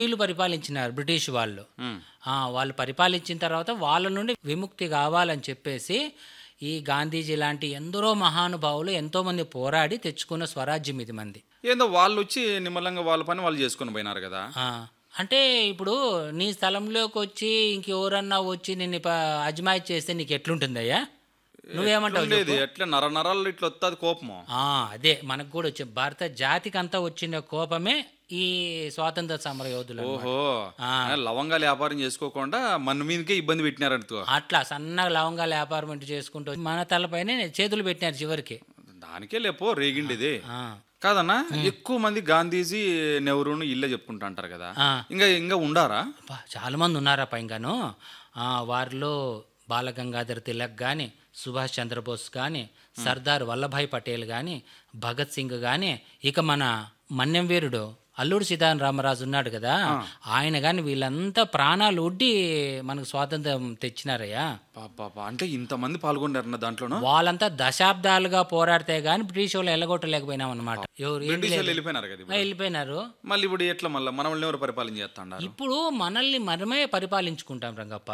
వీళ్ళు పరిపాలించినారు బ్రిటిష్ వాళ్ళు ఉమ్. ఆ, వాళ్ళు పరిపాలించిన తర్వాత వాళ్ళ నుండి విముక్తి కావాలని చెప్పేసి ఈ గాంధీజీ లాంటి ఎందరో మహానుభావులు ఎంతోమంది పోరాడి తెచ్చుకున్న స్వరాజ్యం ఇది మంది ఏందో వాళ్ళు వచ్చి నిమ్మలంగా వాళ్ళ పని వాళ్ళు చేసుకొని పోయినారు కదా ఆ, అంటే ఇప్పుడు నీ స్థలంలోకి వచ్చి ఇంకెవరన్నా వచ్చి నిన్ను ప- అజమాయి చేస్తే నీకు ఎట్లుంటుందయ్యా నువ్వేమంటావు ఉండేది ఎట్లా నర నరాలు ఇట్లా వస్తుంది కోపము ఆ, అదే మనకు కూడా వచ్చే భారత జాతికి అంతా వచ్చిన కోపమే ఈ స్వాతంత్ర సమర యోధులు ఓహో లవంగాలు వ్యాపారం చేసుకోకుండా మన మీదకే ఇబ్బంది పెట్టినారంటూ అట్లా సన్నగా లవంగాల వ్యాపారం చేసుకుంటూ మన తలపైనే చేతులు పెట్టినారు చివరికి దానికే లేపో రేగిండేది ఆ, కాదన్నా ఎక్కువ మంది గాంధీజీ నెహ్రూను ఇల్లే చెప్పుకుంటా అంటారు కదా ఆ. ఇంకా ఇంకా ఉండారా అబ్బా, చాలా మంది ఉన్నారా పైగాను ఆ, వారిలో బాలగంగాధర్ తిలక్ కానీ సుభాష్ చంద్రబోస్ కానీ సర్దార్ వల్లభాయ్ పటేల్ కానీ భగత్ సింగ్ కానీ ఇక మన మన్యం వీరుడు అల్లూరు సీతారాం రామరాజు ఉన్నాడు కదా ఆయన కానీ వీళ్ళంతా ప్రాణాలు ఉడ్డి మనకు స్వాతంత్రం తెచ్చినారయ్యా పాప అంటే ఇంతమంది పాల్గొన్నారన్న దాంట్లోనూ వాళ్ళంతా దశాబ్దాలుగా పోరాడితే గాని బ్రిటిష్ వాళ్ళు ఎల్లగొట్టలేకపోయినాం అనమాట ఎవరు ఏం బ్రిటిష్ వాళ్ళు వెళ్ళిపోయినారు కదా ఇప్పుడు. వెళ్ళిపోయినారు మళ్ళీ ఇప్పుడు ఎట్లా మళ్ళీ మనల్ని ఎవరు పరిపాలన చేస్తాండారు ఇప్పుడు మనల్ని మనమే పరిపాలించుకుంటాం రంగప్ప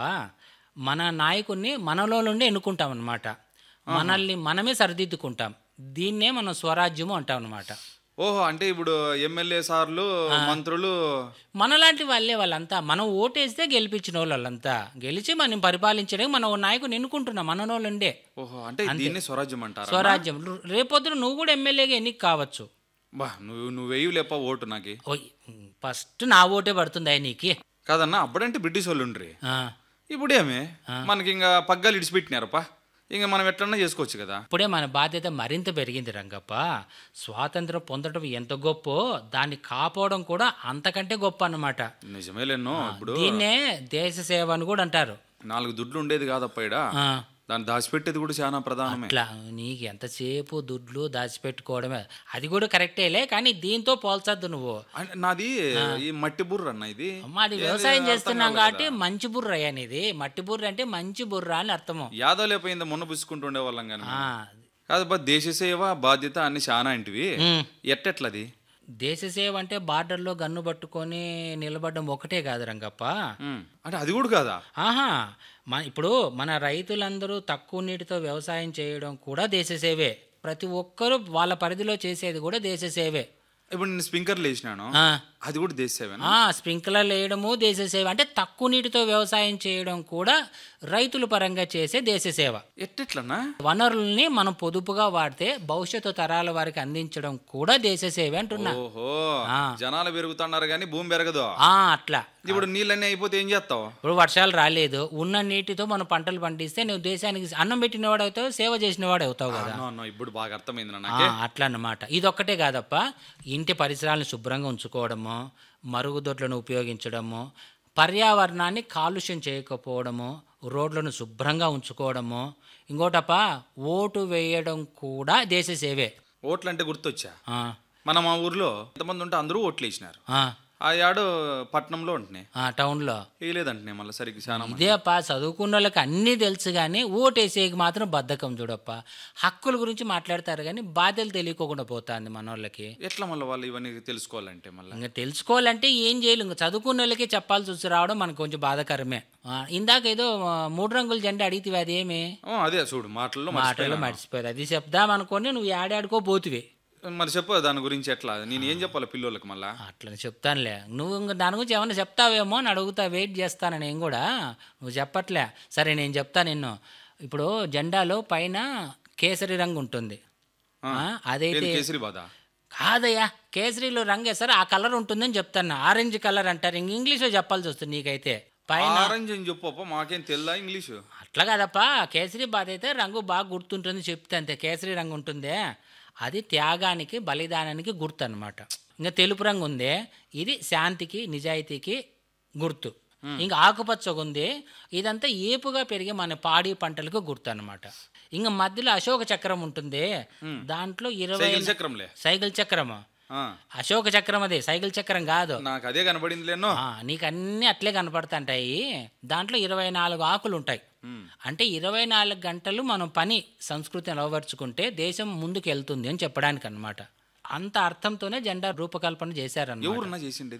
మన నాయకుడిని మనలో నుండి ఎన్నుకుంటాం అనమాట మనల్ని మనమే సరిదిద్దుకుంటాం దీన్నే మనం స్వరాజ్యము అంటాం అనమాట ఓహో అంటే ఇప్పుడు ఎమ్మెల్యే సార్లు మంత్రులు మనలాంటి వాళ్ళే వాళ్ళంతా మనం ఓటేస్తే గెలిపించిన వాళ్ళు వాళ్ళంతా గెలిచి మనం పరిపాలించడానికి మనం ఓ నాయకుని ఎన్నుకుంటున్నాం మనలో నుండే ఓహో అంటే దీన్ని స్వరాజ్యం అంటారా స్వరాజ్యం రేపొద్దున నువ్వు కూడా ఎమ్మెల్యేగా ఎన్నిక కావచ్చు బా నువ్వు నువ్వు వేయు లేప ఓటు నాకు ఓయ్ ఫస్ట్ నా ఓటే పడుతుంది నీకి కాదన్నా అప్పుడంటే బ్రిటిష్ వాళ్ళు ఉండ్రి ఆ, ఇప్పుడేమే మనకి ఇంకా పగ్గాలు ఇడిచిపెట్టినారప్ప ఇంకా మనం ఎట్లన్నా చేసుకోవచ్చు కదా ఇప్పుడే మన బాధ్యత మరింత పెరిగింది రంగప్ప స్వాతంత్రం పొందడం ఎంత గొప్ప దాన్ని కాపాడడం కూడా అంతకంటే గొప్ప అన్నమాట నిజమేలేనో ఇప్పుడు దీన్నే దేశ సేవ అని కూడా అంటారు నాలుగు దుడ్లు ఉండేది కాదప్ప ఈడ ఆ, దాన్ని దాచిపెట్టేది కూడా చాలా ప్రధానమే అట్లా నీకు ఎంతసేపు దుడ్లు దాచిపెట్టుకోవడమే అది కూడా కరెక్టేలే కానీ దీంతో పోల్చొద్దు నువ్వు అంటే నాది ఈ మట్టి బుర్ర అన్న ఇది మాది వ్యవసాయం చేస్తున్నాం కాబట్టి మంచి బుర్ర అయ్యా నీది మట్టి బుర్ర అంటే మంచి బుర్ర అని అర్థము యాదో లేకపోయింది మొన్న పుచ్చుకుంటుండే వాళ్ళం కానీ ఆ, కాదు బా దేశ సేవ బాధ్యత అన్ని చాలా ఇంటివి ఉమ్. ఎట్టెట్లది దేశ సేవ అంటే బార్డర్లో గన్ను పట్టుకొని నిలబడడం ఒకటే కాదు రంగప్ప ఉమ్. అంటే అది కూడా కాదా ఆహా మన ఇప్పుడు మన రైతులందరూ తక్కువ నీటితో వ్యవసాయం చేయడం కూడా దేశ సేవే ప్రతి ఒక్కరూ వాళ్ళ పరిధిలో చేసేది కూడా దేశ సేవే ఇప్పుడు నేను స్ప్రింకర్లు వేసినాను ఆ, అది కూడా దేశ సేవేనా ఆ, స్ప్రింక్లర్లు వేయడము దేశ సేవ అంటే తక్కువ నీటితో వ్యవసాయం చేయడం కూడా రైతుల పరంగా చేసే దేశ సేవ ఎట్టెట్లన్నా వనరుల్ని మనం పొదుపుగా వాడితే భవిష్యత్తు తరాల వారికి అందించడం కూడా దేశ సేవే అంటున్నా ఓహో ఆ. జనాలు పెరుగుతున్నారు కానీ భూమి పెరగదు ఆ అట్లా ఇప్పుడు నీళ్ళన్నీ అయిపోతే ఏం చేస్తావు ఇప్పుడు వర్షాలు రాలేదు ఉన్న నీటితో మనం పంటలు పండిస్తే నువ్వు దేశానికి అన్నం పెట్టినవాడు అవుతావు సేవ చేసినవాడు అవుతావు కదా అన్నో, అన్నో, ఇప్పుడు బాగా అర్థమైంది ఆ, నాకు అట్లా అన్నమాట ఇదొక్కటే కాదప్ప ఇంటి పరిసరాలను శుభ్రంగా ఉంచుకోవడము మరుగుదొడ్లను ఉపయోగించడము పర్యావరణాన్ని కాలుష్యం చేయకపోవడము రోడ్లను శుభ్రంగా ఉంచుకోవడము ఇంకోటప్ప ఓటు వేయడం కూడా దేశ సేవే ఓట్లు అంటే గుర్తొచ్చా ఆ, మన మా ఊర్లో ఎంతమంది ఉంటే అందరూ ఓట్లు వేసినారు ఆ, ఆ యాడు పట్నంలో ఉంటున్నాయి ఆ, టౌన్లో వేయలేదంటున్నాయి మళ్ళీ సరిగ్గా చాలా మంది. ఇదే అప్ప చదువుకున్న వాళ్ళకి అన్నీ తెలుసు కానీ ఓటేసేకి మాత్రం బద్ధకం చూడప్ప హక్కుల గురించి మాట్లాడతారు కానీ బాధ్యతలు తెలియకోకుండా పోతుంది మన వాళ్ళకి ఎట్లా మళ్ళీ వాళ్ళు ఇవన్నీ తెలుసుకోవాలంటే మళ్ళీ ఇంకా తెలుసుకోవాలంటే ఏం చేయలేం ఇంకా చదువుకున్న వాళ్ళకి చెప్పాల్సి వచ్చి రావడం మనకు కొంచెం బాధాకరమే ఆ, ఇందాక ఏదో ఆ, మూడు రంగుల జెండా అడిగితే అదేమి ఓ, అదే చూడు మాటల్లో మాటలు మర్చిపోయాను. మర్చిపోయారు అది చెప్దాం అనుకొని నువ్వు ఏడాడుకో పోతివి మరి చెప్పు దాని గురించి ఎట్లా నేను ఏం చెప్పాలి పిల్లలకి మళ్ళా అట్లా చెప్తానులే నువ్వు ఇంకా దాని గురించి ఏమన్నా చెప్తావేమో అని అడుగుతా వెయిట్ చేస్తాను నేను కూడా నువ్వు చెప్పట్లే సరే నేను చెప్తా నిన్ను ఇప్పుడు జెండాలో పైన కేసరి రంగు ఉంటుంది ఆ. ఆ, అదైతే ఏది కేసరి బాధ కాదయ్యా కేసరిలో రంగు వేస్తారు ఆ కలర్ ఉంటుందని చెప్తాను ఆరెంజ్ కలర్ అంటారు ఇంక ఇంగ్లీష్లో చెప్పాల్సి వస్తుంది నీకైతే పైన ఆరెంజ్ అని చెప్పు అప్ప, మాకేం తెల్లా ఇంగ్లీషు అట్లా కాదప్పా కేసరి బాధ అయితే రంగు బాగా గుర్తుంటుంది చెప్తే అంతే కేసరి రంగు ఉంటుందే అది త్యాగానికి బలిదానానికి గుర్తు అనమాట ఇంకా తెలుపు రంగు ఉంది ఇది శాంతికి నిజాయితీకి గుర్తు ఇంకా ఆకుపచ్చగా ఉంది ఇదంతా ఏపుగా పెరిగే మన పాడి పంటలకు గుర్తు అనమాట ఇంకా మధ్యలో అశోక చక్రం ఉంటుంది దాంట్లో ఇరవై సైకిల్ చక్రంలే సైకిల్ చక్రము ఆ, అశోక చక్రం అది సైకిల్ చక్రం కాదు నాకు అదే కనపడింది లేనో ఆ, నీకు అన్నీ అట్లే కనపడుతుంటాయి దాంట్లో ఇరవై నాలుగు ఆకులు ఉంటాయి అంటే ఇరవై నాలుగు గంటలు మనం పని సంస్కృతిని అలవరుచుకుంటే దేశం ముందుకు వెళ్తుంది అని చెప్పడానికి అనమాట అంత అర్థంతోనే జెండా రూపకల్పన చేశారన్నమాట ఎవరున్నా చేసిండేది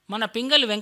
మన పింగళి